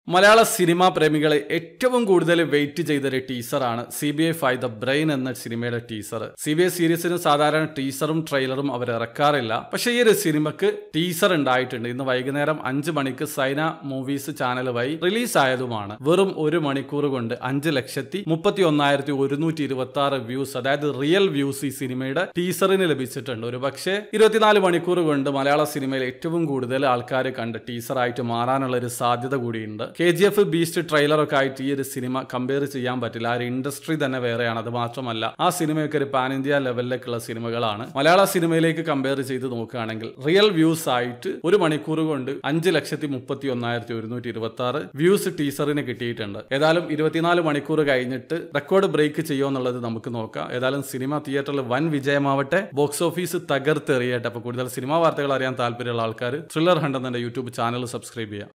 മലയാള സിനിമാ പ്രേമികളെ ഏറ്റവും കൂടുതൽ വെയിറ്റ് ചെയ്തൊരു ടീസറാണ് C B I five the brain എന്ന സിനിമയുടെ ടീസർ സി ബി ഐ സീരീസിന് സാധാരണ ടീസറും ട്രെയിലറും അവർ ഇറക്കാറില്ല പക്ഷേ ഈ ഒരു സിനിമക്ക് ടീസർ ഉണ്ടായിട്ടുണ്ട് ഇന്ന് വൈകുന്നേരം അഞ്ച് മണിക്ക് സൈന മൂവീസ് ചാനൽ വഴി റിലീസ് ആയതുമാണ് വെറും ഒരു മണിക്കൂർ കൊണ്ട് അഞ്ച് ലക്ഷത്തി മുപ്പത്തി ഒന്നായിരത്തി ഒരുന്നൂറ്റി ഇരുപത്തി ആറ് വ്യൂസ് അതായത് റിയൽ വ്യൂസ് ഈ സിനിമയുടെ ടീസറിന് ലഭിച്ചിട്ടുണ്ട് ഒരു പക്ഷേ ഇരുപത്തിനാല് മണിക്കൂർ കൊണ്ട് മലയാള സിനിമയിൽ ഏറ്റവും കൂടുതൽ ആൾക്കാർ കണ്ട് ടീസറായിട്ട് മാറാനുള്ള ഒരു സാധ്യത കൂടിയുണ്ട് കെ ജി എഫ് ബീസ്റ്റ് ട്രെയിലറൊക്കെ ആയിട്ട് ഈ ഒരു സിനിമ കമ്പയർ ചെയ്യാൻ പറ്റില്ല ആ ഒരു ഇൻഡസ്ട്രി തന്നെ വേറെയാണ് അത് മാത്രമല്ല ആ സിനിമയൊക്കെ ഒരു പാൻ ഇന്ത്യ ലെവലിലേക്കുള്ള സിനിമകളാണ് മലയാള സിനിമയിലേക്ക് കമ്പയർ ചെയ്ത് നോക്കുകയാണെങ്കിൽ റിയൽ വ്യൂസ് ആയിട്ട് ഒരു മണിക്കൂർ കൊണ്ട് അഞ്ച് ലക്ഷത്തി മുപ്പത്തി ഒന്നായിരത്തി ഒരുന്നൂറ്റി ഇരുപത്തി ആറ് വ്യൂസ് ടീസറിന് കിട്ടിയിട്ടുണ്ട് ഏതായാലും ഇരുപത്തിനാല് മണിക്കൂർ കഴിഞ്ഞിട്ട് റെക്കോർഡ് ബ്രേക്ക് ചെയ്യുമോ എന്നുള്ളത് നമുക്ക് നോക്കാം ഏതായാലും സിനിമ തിയേറ്ററിൽ വൻ വിജയമാവട്ടെ ബോക്സ് ഓഫീസ് തകർത്തെറിയട്ടെ അപ്പോൾ കൂടുതൽ സിനിമാ വാർത്തകൾ അറിയാൻ താല്പര്യമുള്ള ആൾക്കാർ ത്രില്ലർ ഹണ്ട് എന്ന യൂട്യൂബ് ചാനൽ സബ്സ്ക്രൈബ് ചെയ്യാം